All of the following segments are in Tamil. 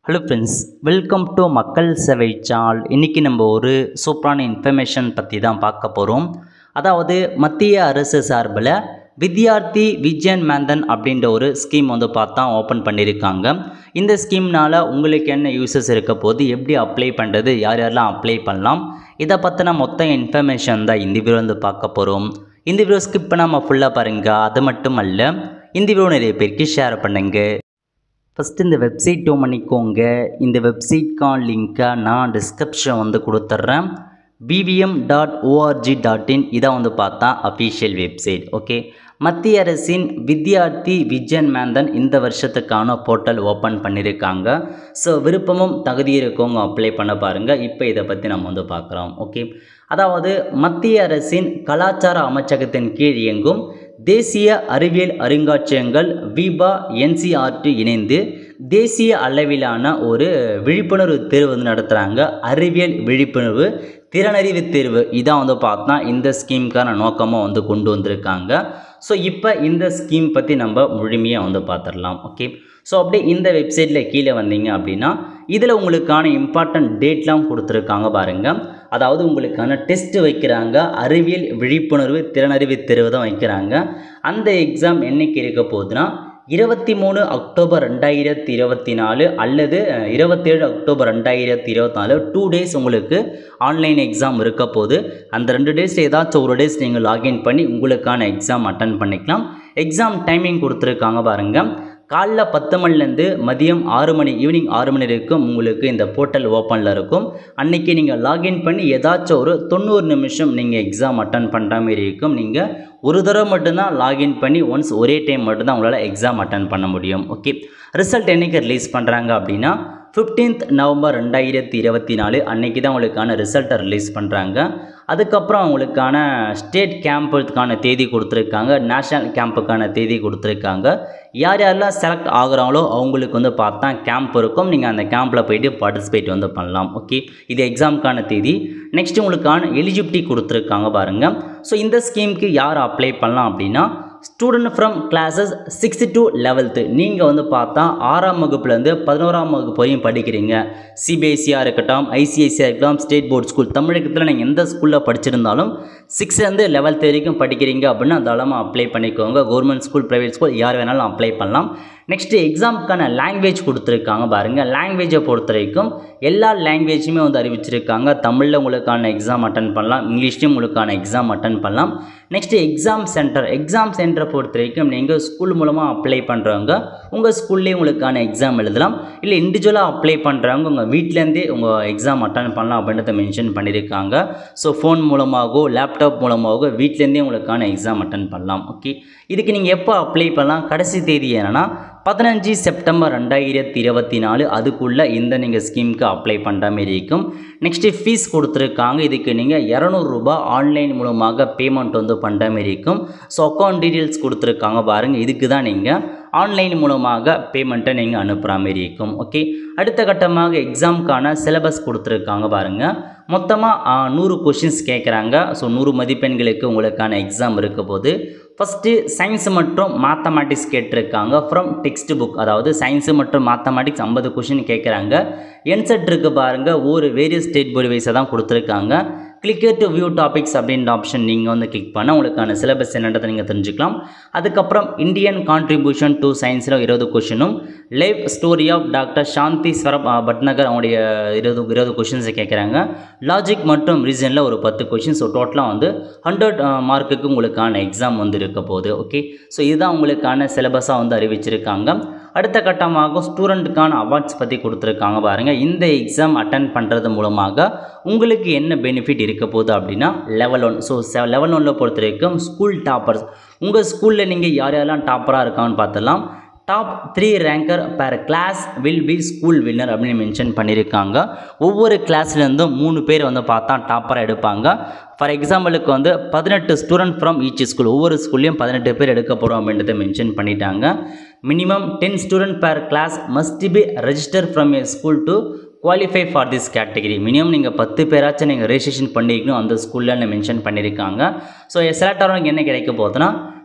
ஹலோ ஃப்ரெண்ட்ஸ் வெல்கம் டு மக்கள் சேவை சால் இன்றைக்கி நம்ம ஒரு சூப்பரான இன்ஃபர்மேஷன் பற்றி தான் பார்க்க போகிறோம் அதாவது மத்திய அரசு சார்பில் வித்யார்த்தி விஜயன் மேந்தன் அப்படின்ற ஒரு ஸ்கீம் வந்து பார்த்தா ஓப்பன் பண்ணியிருக்காங்க இந்த ஸ்கீம்னால் உங்களுக்கு என்ன யூசஸ் இருக்க போது எப்படி அப்ளை பண்ணுறது யார் யாரெல்லாம் அப்ளை பண்ணலாம் இதை பற்றின மொத்த இன்ஃபர்மேஷன் தான் இந்த வீடியோ வந்து பார்க்க போகிறோம் இந்த வீடியோ ஸ்கிப் பண்ணாமல் ஃபுல்லாக பாருங்கள் அது மட்டும் அல்ல இந்த வீடியோ நிறைய பேருக்கு ஷேர் பண்ணுங்கள் ஃபஸ்ட்டு இந்த வெப்சைட் டோ பண்ணிக்கோங்க இந்த வெப்சைட்கான லிங்க்கை நான் டிஸ்கிரிப்ஷன் வந்து கொடுத்துட்றேன் PVM dot ORG dot in இதை வந்து பார்த்தா அஃபீஷியல் வெப்சைட் ஓகே மத்திய அரசின் வித்யார்த்தி விஜயன் மேந்தன் இந்த வருஷத்துக்கான போர்ட்டல் ஓப்பன் பண்ணியிருக்காங்க ஸோ விருப்பமும் தகுதி இருக்கவங்க அப்ளை பண்ண பாருங்கள் இப்போ இதை பற்றி நம்ம வந்து பார்க்குறோம் ஓகே அதாவது மத்திய அரசின் கலாச்சார அமைச்சகத்தின் கீழ் இயங்கும் தேசிய அறிவியல் அருங்காட்சியகங்கள் விபா என்சிஆர்டி இணைந்து தேசிய அளவிலான ஒரு விழிப்புணர்வு தேர்வு வந்து நடத்துகிறாங்க அறிவியல் விழிப்புணர்வு திறனறிவு தேர்வு இதான் வந்து பார்த்தா இந்த ஸ்கீமுக்கான நோக்கமாக வந்து கொண்டு வந்திருக்காங்க ஸோ இப்போ இந்த ஸ்கீம் பற்றி நம்ம முழுமையாக வந்து பார்த்துடலாம் ஓகே ஸோ அப்படியே இந்த வெப்சைட்டில் கீழே வந்தீங்க அப்படின்னா இதில் உங்களுக்கான இம்பார்ட்டன்ட் டேட்லாம் கொடுத்துருக்காங்க பாருங்கள் அதாவது உங்களுக்கான டெஸ்ட் வைக்கிறாங்க அறிவியல் விழிப்புணர்வு திறனறிவு தேர்வு தான் வைக்கிறாங்க அந்த எக்ஸாம் என்னைக்கு இருக்க போகுதுன்னா இருபத்தி மூணு அக்டோபர் ரெண்டாயிரத்தி இருபத்தி நாலு அல்லது இருபத்தேழு அக்டோபர் ரெண்டாயிரத்தி இருபத்தி நாலு டூ டேஸ் உங்களுக்கு ஆன்லைன் எக்ஸாம் இருக்க போது அந்த ரெண்டு டேஸ் ஏதாச்சும் ஒரு டேஸ் நீங்கள் லாகின் பண்ணி உங்களுக்கான எக்ஸாம் அட்டன் பண்ணிக்கலாம் எக்ஸாம் டைமிங் கொடுத்துருக்காங்க பாருங்கள் காலைல பத்து மணிலேருந்து மதியம் ஆறு மணி ஈவினிங் ஆறு மணி வரைக்கும் உங்களுக்கு இந்த போர்ட்டல் ஓப்பனில் இருக்கும் அன்றைக்கி நீங்கள் லாகின் பண்ணி ஏதாச்சும் ஒரு தொண்ணூறு நிமிஷம் நீங்கள் எக்ஸாம் அட்டன் பண்ணுற மாதிரி இருக்கும் நீங்கள் ஒரு தடவை மட்டும்தான் லாகின் பண்ணி ஒன்ஸ் ஒரே டைம் மட்டும்தான் உங்களால் எக்ஸாம் அட்டன் பண்ண முடியும் ஓகே ரிசல்ட் என்றைக்கு ரிலீஸ் பண்ணுறாங்க அப்படின்னா ஃபிஃப்டீன்த் நவம்பர் ரெண்டாயிரத்தி இருபத்தி நாலு அன்றைக்கி தான் உங்களுக்கான ரிசல்ட்டை ரிலீஸ் பண்ணுறாங்க அதுக்கப்புறம் அவங்களுக்கான ஸ்டேட் கேம்புக்கான தேதி கொடுத்துருக்காங்க நேஷ்னல் கேம்புக்கான தேதி கொடுத்துருக்காங்க யார் யாரெல்லாம் செலக்ட் ஆகுறாங்களோ அவங்களுக்கு வந்து பார்த்தா கேம்ப் இருக்கும் நீங்கள் அந்த கேம்பில் போயிட்டு பார்ட்டிசிபேட் வந்து பண்ணலாம் ஓகே இது எக்ஸாமுக்கான தேதி நெக்ஸ்ட் உங்களுக்கான எலிஜிபிலிட்டி கொடுத்துருக்காங்க பாருங்கள் ஸோ இந்த ஸ்கீமுக்கு யார் அப்ளை பண்ணலாம் அப்படின்னா student from classes sixth to eleventh நீங்கள் வந்து பார்த்தா ஆறாம் வகுப்புலேருந்து பதினோராம் வகுப்பு வரையும் படிக்கிறீங்க சிபிஎஸ்சியாக இருக்கட்டும் ஐசிஐசியாக இருக்கட்டும் ஸ்டேட் போர்ட் ஸ்கூல் தமிழகத்தில் நீங்கள் எந்த ஸ்கூலில் படிச்சிருந்தாலும் சிக்ஸ்த்லேருந்து லெவல்த் வரைக்கும் படிக்கிறீங்க அப்படின்னா தாராளமாக அப்ளை பண்ணிக்கோங்க கவர்மெண்ட் ஸ்கூல் ப்ரைவேட் ஸ்கூல் யார் வேணாலும் அப்ளை பண்ணலாம் நெக்ஸ்ட்டு எக்ஸாமுக்கான லாங்குவேஜ் கொடுத்துருக்காங்க பாருங்கள் லாங்குவேஜை பொறுத்த வரைக்கும் எல்லா லாங்குவேஜுமே வந்து அறிவிச்சிருக்காங்க தமிழில் உங்களுக்கான எக்ஸாம் அட்டன் பண்ணலாம் இங்கிலீஷ்லேயும் உங்களுக்கான எக்ஸாம் அட்டன் பண்ணலாம் நெக்ஸ்ட்டு எக்ஸாம் சென்டர் எக்ஸாம் சென்டரை பொறுத்த வரைக்கும் நீங்கள் ஸ்கூல் மூலமாக அப்ளை பண்ணுறவங்க உங்கள் ஸ்கூல்லேயே உங்களுக்கான எக்ஸாம் எழுதலாம் இல்லை இண்டிவிஜுவலாக அப்ளை பண்ணுறவங்க உங்கள் வீட்டிலேருந்தே உங்கள் எக்ஸாம் அட்டன் பண்ணலாம் அப்படின்றத மென்ஷன் பண்ணியிருக்காங்க ஸோ ஃபோன் மூலமாகவோ லேப்டாப் மூலமாகவோ வீட்டிலேருந்தே உங்களுக்கான எக்ஸாம் அட்டன் பண்ணலாம் ஓகே இதுக்கு நீங்கள் எப்போ அப்ளை பண்ணலாம் கடைசி தேதி என்னென்னா பதினஞ்சு செப்டம்பர் ரெண்டாயிரத்தி இருபத்தி நாலு அதுக்குள்ளே இந்த நீங்கள் ஸ்கீமுக்கு அப்ளை பண்ணுற மாரி இருக்கும் நெக்ஸ்ட்டு ஃபீஸ் கொடுத்துருக்காங்க இதுக்கு நீங்கள் இரநூறுபா ஆன்லைன் மூலமாக பேமெண்ட் வந்து பண்ணுற மாரி இருக்கும் ஸோ அக்கௌண்ட் டீட்டெயில்ஸ் கொடுத்துருக்காங்க பாருங்கள் இதுக்கு தான் நீங்கள் ஆன்லைன் மூலமாக பேமெண்ட்டை நீங்கள் அனுப்புகிற மாரி இருக்கும் ஓகே அடுத்த கட்டமாக எக்ஸாமுக்கான சிலபஸ் கொடுத்துருக்காங்க பாருங்கள் மொத்தமாக நூறு கொஷின்ஸ் கேட்குறாங்க ஸோ நூறு மதிப்பெண்களுக்கு உங்களுக்கான எக்ஸாம் இருக்க போது ஃபஸ்ட்டு சயின்ஸ் மற்றும் மேத்தமேட்டிக்ஸ் கேட்டிருக்காங்க ஃப்ரம் டெக்ஸ்ட் புக் அதாவது சயின்ஸு மற்றும் மேத்தமேட்டிக்ஸ் ஐம்பது கொஷின் கேட்குறாங்க என்செட் இருக்குது பாருங்கள் ஒரு வேரியஸ் ஸ்டேட் போர்டு வைஸை தான் கொடுத்துருக்காங்க கிளிக்கர் டு வியூ டாபிக்ஸ் அப்படின்ற ஆப்ஷன் நீங்கள் வந்து கிளிக் பண்ணால் உங்களுக்கான சிலபஸ் என்னன்றதை நீங்கள் தெரிஞ்சுக்கலாம் அதுக்கப்புறம் இந்தியன் கான்ட்ரிபியூஷன் டு சயின்ஸில் இருபது கொஷினும் life story of doctor Shanti Swarup Bhatnagar அவங்களுடைய இருபது இருபது கொஷின்ஸை கேட்குறாங்க லாஜிக் மற்றும் ரீசனில் ஒரு பத்து கொஷின் ஸோ டோட்டலாக வந்து ஹண்ட்ரட் மார்க்குக்கு உங்களுக்கான எக்ஸாம் வந்து இருக்க போகுது ஓகே ஸோ இதுதான் உங்களுக்கான சிலபஸாக வந்து அறிவிச்சிருக்காங்க அடுத்த கட்டமாக ஸ்டூடெண்ட்டுக்கான அவார்ட்ஸ் பற்றி கொடுத்துருக்காங்க பாருங்கள் இந்த எக்ஸாம் அட்டன் பண்ணுறது மூலமாக உங்களுக்கு என்ன பெனிஃபிட் இருக்க போகுது அப்படின்னா லெவல் ஒன் ஸோ செ லெவல் ஒனில் பொறுத்த வரைக்கும் ஸ்கூல் டாப்பர்ஸ் உங்கள் ஸ்கூலில் நீங்கள் யார் யாரெல்லாம் டாப்பராக இருக்கான்னு பார்த்தலாம் top three ranker per class will be school winner அப்படின்னு மென்ஷன் பண்ணியிருக்காங்க ஒவ்வொரு கிளாஸ்லேருந்தும் மூணு பேர் வந்து பார்த்தா டாப்பராக எடுப்பாங்க ஃபார் எக்ஸாம்பிளுக்கு வந்து பதினெட்டு ஸ்டூடெண்ட் ஃப்ரம் ஈச் ஸ்கூல் ஒவ்வொரு ஸ்கூல்லையும் பதினெட்டு பேர் எடுக்கப்படும் அப்படின்றத மென்ஷன் பண்ணிட்டாங்க minimum ten student per class must be register from a school to qualify for this category minimum நீங்கள் பத்து பேராச்சும் நீங்கள் ரெஜிஸ்ட்ரேஷன் பண்ணிக்கணும் அந்த ஸ்கூலில் மென்ஷன் பண்ணியிருக்காங்க ஸோ செலக்ட் ஆகிறவங்க என்ன கிடைக்க போகுதுன்னா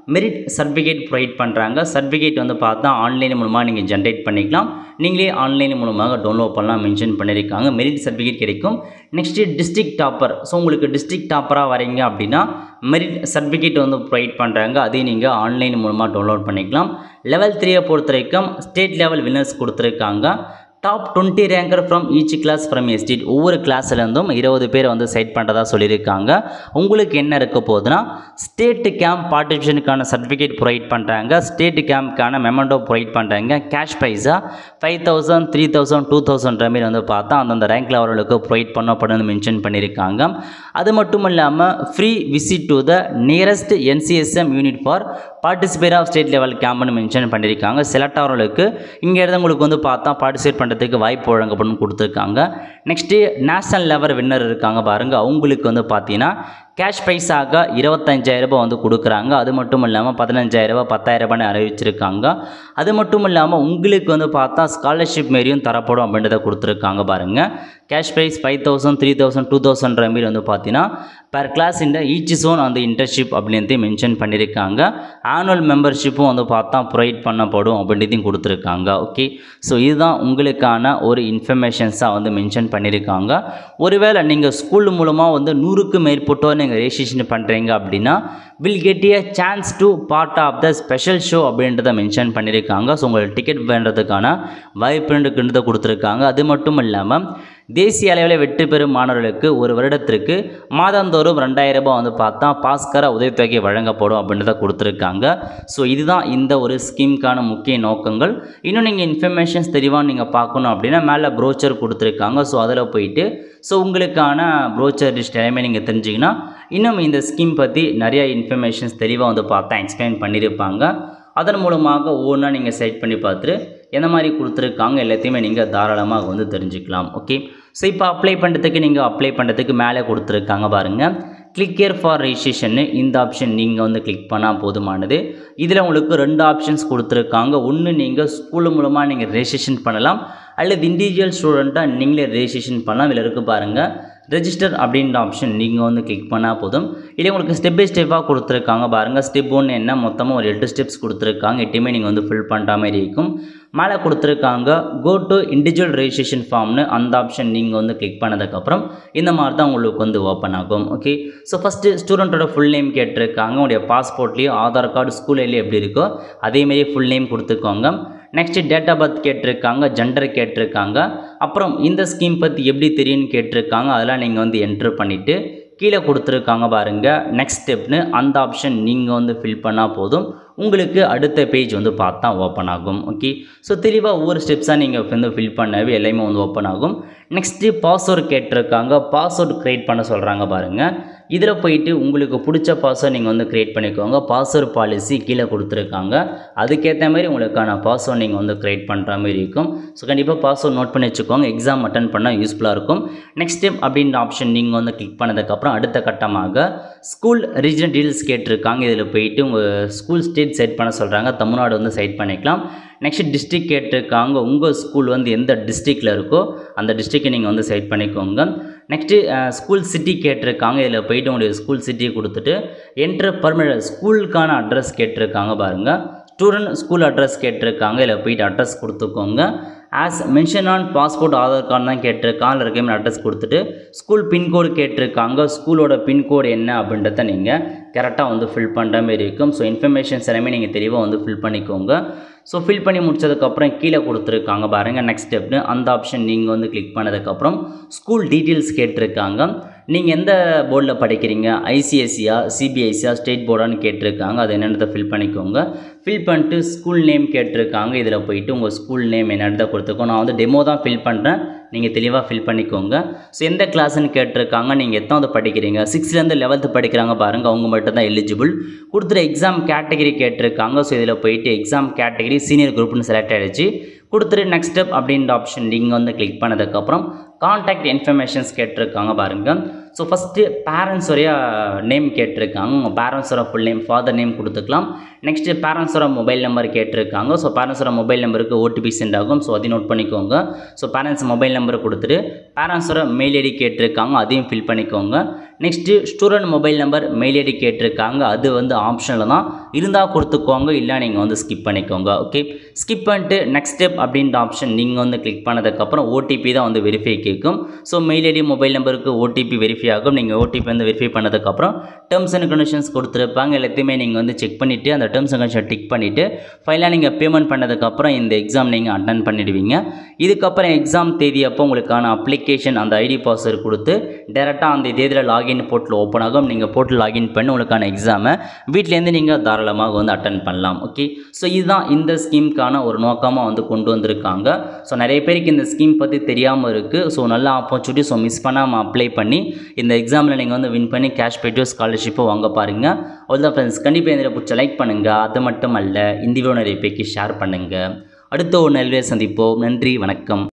மெரிட் சர்டிஃபிகேட் ப்ரொவைட் பண்ணுறாங்க சர்டிஃபிகேட் வந்து பார்த்தா ஆன்லைன் மூலமாக நீங்கள் ஜென்ரேட் பண்ணிக்கலாம் நீங்களே ஆன்லைன் மூலமாக டவுன்லோட் பண்ணலாம் மென்ஷன் பண்ணியிருக்காங்க மெரிட் சர்டிஃபிகேட் கிடைக்கும் நெக்ஸ்ட்டு டிஸ்ட்ரிக்ட் டாப்பர் ஸோ உங்களுக்கு டிஸ்ட்ரிக்ட் டாப்பராக வரீங்க அப்படின்னா மெரிட் சர்டிஃபிகேட் வந்து ப்ரொவைட் பண்ணுறாங்க அதையும் நீங்கள் ஆன்லைன் மூலமாக டவுன்லோட் பண்ணிக்கலாம் லெவல் த்ரீயை பொறுத்த வரைக்கும் ஸ்டேட் லெவல் வின்னர்ஸ் கொடுத்துருக்காங்க top twenty ranker from each class from state ஒவ்வொரு கிளாஸ்லேருந்தும் இருபது பேர் வந்து செட் பண்ணுறதா சொல்லியிருக்காங்க உங்களுக்கு என்ன இருக்க போகுதுன்னா ஸ்டேட் கேம்ப் பார்ட்டிசிபேஷனுக்கான சர்டிஃபிகேட் ப்ரொவைட் பண்ணுறாங்க ஸ்டேட் கேம்ப்க்கான மெமண்டோ ப்ரொவைட் பண்ணுறாங்க கேஷ் ப்ரைஸாக five thousand three thousand two thousand மாதிரி வந்து பார்த்தா அந்தந்த ரேங்க்கில் அவர்களுக்கு ப்ரொவைட் பண்ணப்படுன்னு மென்ஷன் பண்ணியிருக்காங்க அது மட்டும் இல்லாமல் free visit to the nearest NCSM unit for participate of state level கேம்ப்னு மென்ஷன் பண்ணியிருக்காங்க செலக்ட் ஆகிறவங்களுக்கு இங்கே இருந்து உங்களுக்கு வந்து பார்த்தா பார்ட்டிசிபேட் பண்ணுறதுக்கு வாய்ப்பு வழங்கப்படும் கொடுத்துருக்காங்க நெக்ஸ்ட்டு நேஷ்னல் லெவல் வின்னர் இருக்காங்க பாருங்கள் அவங்களுக்கு வந்து பார்த்தீங்கன்னா கேஷ் ப்ரைஸாக இருபத்தஞ்சாயிரம் ரூபாய் வந்து கொடுக்குறாங்க அது மட்டும் இல்லாமல் பதினஞ்சாயிரம் ரூபாய் பத்தாயிரம் ரூபாய்னு அறிவிச்சிருக்காங்க அது மட்டும் இல்லாமல் உங்களுக்கு வந்து பார்த்தா ஸ்காலர்ஷிப் மாரியும் தரப்படும் அப்படின்றத கொடுத்துருக்காங்க பாருங்கள் cash prize five thousand three thousand two தௌசண்ட்ற மாரி வந்து பார்த்தீங்கன்னா பர் கிளாஸ் இந்த ஈச் zone அந்த இன்டர்ன்ஷிப் அப்படின்ட்டு மென்ஷன் பண்ணியிருக்காங்க ஆனுவல் மெம்பர்ஷிப்பும் வந்து பார்த்தா ப்ரொவைட் பண்ணப்படும் அப்படின்றதையும் கொடுத்துருக்காங்க ஓகே ஸோ இதுதான் உங்களுக்கான ஒரு இன்ஃபர்மேஷன்ஸாக வந்து மென்ஷன் பண்ணியிருக்காங்க ஒருவேளை நீங்கள் ஸ்கூல் மூலமாக வந்து நூறுக்கு மேற்பட்டோர் நீங்கள் ரெஜிஸ்ட்ரேஷன் பண்ணுறீங்க அப்படின்னா will get a chance to part of the special show அப்படின்றத மென்ஷன் பண்ணியிருக்காங்க ஸோ உங்களுக்கு டிக்கெட் பண்ணுறதுக்கான வாய்ப்புன்றதை கொடுத்துருக்காங்க அது மட்டும் இல்லாமல் தேசிய அளவில் வெற்றி பெறும் மாணவர்களுக்கு ஒரு வருடத்திற்கு மாதந்தோறும் ரெண்டாயிரம் ரூபாய் வந்து பார்த்தா பாஸ்கர உதவித்தொகை வழங்கப்படும் அப்படின்றத கொடுத்துருக்காங்க ஸோ இதுதான் இந்த ஒரு ஸ்கீமுக்கான முக்கிய நோக்கங்கள் இன்னும் நீங்கள் இன்ஃபர்மேஷன்ஸ் தெளிவாக நீங்கள் பார்க்கணும் அப்படின்னா மேலே ப்ரோச்சர் கொடுத்துருக்காங்க ஸோ அதில் போயிட்டு ஸோ உங்களுக்கான ப்ரோச்சர் லிஸ்ட் எல்லாமே நீங்கள் தெரிஞ்சிங்கன்னா இன்னும் இந்த ஸ்கீம் பற்றி நிறைய இன்ஃபர்மேஷன்ஸ் தெளிவாக வந்து பார்த்தா எக்ஸ்பிளைன் பண்ணியிருப்பாங்க அதன் மூலமாக ஒவ்வொன்றா நீங்கள் செலக்ட் பண்ணி பார்த்துட்டு எந்த மாதிரி கொடுத்துருக்காங்க எல்லாத்தையுமே நீங்கள் தாராளமாக வந்து தெரிஞ்சுக்கலாம் ஓகே ஸோ இப்போ அப்ளை பண்ணுறதுக்கு நீங்கள் அப்ளை பண்ணுறதுக்கு மேலே கொடுத்துருக்காங்க பாருங்கள் கிளிக் here ஃபார் ரெஜிஸ்ட்ரேஷன் இந்த ஆப்ஷன் நீங்கள் வந்து கிளிக் பண்ணால் போதுமானது இதில் உங்களுக்கு ரெண்டு ஆப்ஷன்ஸ் கொடுத்துருக்காங்க ஒன்று நீங்கள் ஸ்கூல் மூலமாக நீங்கள் ரெஜிஸ்ட்ரேஷன் பண்ணலாம் அல்லது இண்டிவிஜுவல் ஸ்டூடெண்ட்டாக நீங்களே ரெஜிஸ்ட்ரேஷன் பண்ணலாம் இதில் இருக்குது பாருங்கள் ரெஜிஸ்டர் அப்படின்ற ஆப்ஷன் நீங்கள் வந்து கிளிக் பண்ணால் போதும் இல்லை உங்களுக்கு ஸ்டெப் பை ஸ்டெப்பாக கொடுத்துருக்காங்க பாருங்கள் ஸ்டெப் ஒன்று என்ன மொத்தமாக ஒரு எட்டு ஸ்டெப்ஸ் கொடுத்துருக்காங்க எட்டுமே நீங்கள் வந்து ஃபில் பண்ணுற மாதிரி இருக்கும் மேலே கொடுத்துருக்காங்க கோ டு இண்டிவிஜுவல் ரெஜிஸ்ட்ரேஷன் ஃபார்ம்னு அந்த ஆப்ஷன் நீங்கள் வந்து கிளிக் பண்ணதுக்கப்புறம் இந்த மாதிரி தான் உங்களுக்கு வந்து ஓப்பன் ஆகும் ஓகே ஸோ ஃபஸ்ட்டு ஸ்டூடெண்ட்டோட ஃபுல் நேம் கேட்டிருக்காங்க உங்களுடைய பாஸ்போர்ட்லேயும் ஆதார் கார்டு ஸ்கூல் ஐடியும் எப்படி இருக்கோ அதேமாரி ஃபுல் நேம் கொடுத்துக்கோங்க நெக்ஸ்ட்டு டேட் ஆஃப் பர்த் கேட்டிருக்காங்க ஜெண்டர் கேட்டிருக்காங்க அப்புறம் இந்த ஸ்கீம் பற்றி எப்படி தெரியும்னு கேட்டிருக்காங்க அதெல்லாம் நீங்கள் வந்து என்ட்ரு பண்ணிவிட்டு கீழே கொடுத்துருக்காங்க பாருங்கள் நெக்ஸ்ட் ஸ்டெப்னு அந்த ஆப்ஷன் நீங்கள் வந்து ஃபில் பண்ணால் போதும் உங்களுக்கு அடுத்த பேஜ் வந்து பார்த்தா ஓப்பன் ஆகும் ஓகே ஸோ தெளிவாக ஒவ்வொரு ஸ்டெப்ஸாக நீங்கள் வந்து ஃபில் பண்ணவே எல்லாமே வந்து ஓப்பன் ஆகும் நெக்ஸ்ட்டு பாஸ்வேர்டு கேட்டிருக்காங்க பாஸ்வேர்டு க்ரியேட் பண்ண சொல்கிறாங்க பாருங்கள் இதில் போயிட்டு உங்களுக்கு பிடிச்ச பாஸ்வேர்ட் நீங்கள் வந்து க்ரியேட் பண்ணிக்கோங்க பாஸ்வேர்டு பாலிசி கீழே கொடுத்துருக்காங்க அதுக்கேற்ற மாதிரி உங்களுக்கான பாஸ்வேர்ட் நீங்கள் வந்து க்ரியேட் பண்ணுற மாதிரி இருக்கும் ஸோ கண்டிப்பாக பாஸ்வேர்ட் நோட் பண்ணி வச்சுக்கோங்க எக்ஸாம் அட்டன் பண்ணால் யூஸ்ஃபுல்லாக இருக்கும் நெக்ஸ்ட் ஸ்டெப் அப்படின்ற ஆப்ஷன் நீங்கள் வந்து கிளிக் பண்ணதுக்கப்புறம் அடுத்த கட்டமாக ஸ்கூல் ரீஜன் டீல்ஸ் கேட்டிருக்காங்க இதில் போயிட்டு உங்கள் ஸ்கூல் ஸ்டேட் செட் பண்ண சொல்கிறாங்க தமிழ்நாடு வந்து செட் பண்ணிக்கலாம் நெக்ஸ்ட் டிஸ்ட்ரிக் கேட்டிருக்காங்க உங்கள் ஸ்கூல் வந்து எந்த டிஸ்ட்ரிக்டில் இருக்கோ அந்த டிஸ்ட்ரிக்டை நீங்கள் வந்து செலக்ட் பண்ணிக்கோங்க நெக்ஸ்ட்டு ஸ்கூல் சிட்டி கேட்டிருக்காங்க இதில் போயிட்டு உங்களுடைய ஸ்கூல் சிட்டியை கொடுத்துட்டு என்ட்ரு பர்மனெண்ட் ஸ்கூலுக்கான அட்ரஸ் கேட்டிருக்காங்க பாருங்கள் ஸ்டூடெண்ட் ஸ்கூல் அட்ரஸ் கேட்டிருக்காங்க இதில் போயிட்டு அட்ரஸ் கொடுத்துக்கோங்க as mention on passport Aadhaar card தான் கேட்டிருக்காங்க அதில் இருக்கையுமே அட்ரஸ் கொடுத்துட்டு ஸ்கூல் பின்கோடு கேட்டிருக்காங்க ஸ்கூலோட பின்கோடு என்ன அப்படின்றத நீங்கள் கரெக்டாக வந்து ஃபில் பண்ணுற மாதிரி இருக்கும் ஸோ இன்ஃபர்மேஷன்ஸ் எல்லாமே நீங்கள் தெளிவாக வந்து ஃபில் பண்ணிக்கோங்க ஸோ ஃபில் பண்ணி முடிச்சதுக்கப்புறம் கீழே கொடுத்துருக்காங்க பாருங்கள் நெக்ஸ்ட் ஸ்டெப்னு அந்த ஆப்ஷன் நீங்கள் வந்து கிளிக் பண்ணதுக்கப்புறம் ஸ்கூல் டீட்டெயில்ஸ் கேட்டிருக்காங்க நீங்கள் எந்த போர்டில் படிக்கிறீங்க ஐசிஎஸ்சியா சிபிஎஸ்சியா ஸ்டேட் போர்டான்னு கேட்டிருக்காங்க அது என்னென்னதை ஃபில் பண்ணிக்கோங்க ஃபில் பண்ணிட்டு ஸ்கூல் நேம் கேட்டிருக்காங்க இதில் போயிட்டு உங்கள் ஸ்கூல் நேம் என்னென்னதை கொடுத்துருக்கோம் நான் வந்து டெமோ தான் ஃபில் பண்ணுறேன் நீங்கள் தெளிவாக ஃபில் பண்ணிக்கோங்க ஸோ எந்த கிளாஸ்னு கேட்டிருக்காங்க நீங்கள் எத்தனாவது படிக்கிறீங்க சிக்ஸ்த்லேருந்து லெவல்த்து படிக்கிறாங்க பாருங்கள் அவங்க மட்டும் தான் எலிஜிபிள் கொடுத்துற எக்ஸாம் கேட்டகரி கேட்டிருக்காங்க ஸோ இதில் போயிட்டு எக்ஸாம் கேட்டகரி சீனியர் குரூப்னு செலக்ட் ஆகிடுச்சு கொடுத்துட்டு நெக்ஸ்ட் ஸ்டெப் அப்படின்ற ஆப்ஷன் நீங்கள் வந்து கிளிக் பண்ணதுக்கப்புறம் காண்டாக்ட் இன்ஃபர்மேஷன்ஸ் கேட்டிருக்காங்க பாருங்கள் ஸோ ஃபஸ்ட்டு பேரண்ட்ஸோடைய நேம் கேட்டிருக்காங்க உங்கள் பேரண்ட்ஸோட ஃபுல் நேம் ஃபாதர் நேம் கொடுத்துக்கலாம் நெக்ஸ்ட்டு பேரண்ட்ஸோட மொபைல் நம்பர் கேட்டிருக்காங்க ஸோ பேரண்ட்ஸோட மொபைல் நம்பருக்கு ஓடிபி சென்ட் ஆகும் ஸோ அதையும் நோட் பண்ணிக்கோங்க ஸோ பேரண்ட்ஸ் மொபைல் நம்பர் கொடுத்துட்டு பேரண்ட்ஸோட மெயில் ஐடி கேட்டிருக்காங்க அதையும் ஃபில் பண்ணிக்கோங்க next student mobile number mail ID கேட்டிருக்காங்க அது வந்து ஆப்ஷனில் தான் இருந்தால் கொடுத்துக்கோங்க இல்லை நீங்கள் வந்து ஸ்கிப் பண்ணிக்கோங்க ஓகே ஸ்கிப் பண்ணிட்டு நெக்ஸ்ட் ஸ்டெப் அப்படின்ற ஆப்ஷன் நீங்கள் வந்து கிளிக் பண்ணதுக்கப்புறம் ஓடிபி தான் வந்து வெரிஃபை கேட்கும் ஸோ மெயில் ஐடி மொபைல் நம்பருக்கு ஓடிபி வெரிஃபை ஆகும் நீங்கள் ஓடிபி வந்து வெரிஃபை பண்ணதுக்கப்புறம் டேர்ம்ஸ் அண்ட் கண்டிஷன்ஸ் கொடுத்துருப்பாங்க எல்லாத்தையுமே நீங்கள் வந்து செக் பண்ணிவிட்டு அந்த டேர்ம்ஸ் அண்ட் கண்டிஷன் டிக் பண்ணிவிட்டு ஃபைனலாக நீங்கள் பேமெண்ட் பண்ணதுக்கப்புறம் இந்த எக்ஸாம் நீங்கள் அட்டன் பண்ணிடுவீங்க இதுக்கப்புறம் எக்ஸாம் தேதி அப்போ உங்களுக்கான அப்ளிகேஷன் அந்த ஐடி பாஸ்வேர்டு கொடுத்து டேரெக்டாக அந்த தேதியில் லாகின் போர்ட்டில் ஓப்பன் ஆகும் நீங்கள் போர்ட்டில் லாகின் பண்ணி உங்களுக்கான எக்ஸாமை வீட்டிலேருந்து நீங்கள் தாராளமாக வந்து அட்டன் பண்ணலாம் ஓகே ஸோ இதுதான் இந்த ஸ்கீமுக்கான ஒரு நோக்கமாக வந்து கொண்டு வந்திருக்காங்க ஸோ நிறைய பேருக்கு இந்த ஸ்கீம் பற்றி தெரியாமல் இருக்குது ஸோ நல்ல ஆப்பர்ச்சுனிட்டி ஸோ மிஸ் பண்ணாமல் அப்ளை பண்ணி இந்த எக்ஸாமில் நீங்கள் வந்து வின் பண்ணி கேஷ் பெய்ட்டு ஸ்காலர்ஷிப்பை வாங்க பாருங்கள் அவ்வளோதான் ஃப்ரெண்ட்ஸ் கண்டிப்பாக இந்த பிடிச்ச லைக் பண்ணுங்கள் அது மட்டும் அல்ல இந்த வீடியோ நிறைய பேருக்கு ஷேர் பண்ணுங்கள் அடுத்த ஒரு நல்ல சந்திப்போம் நன்றி வணக்கம்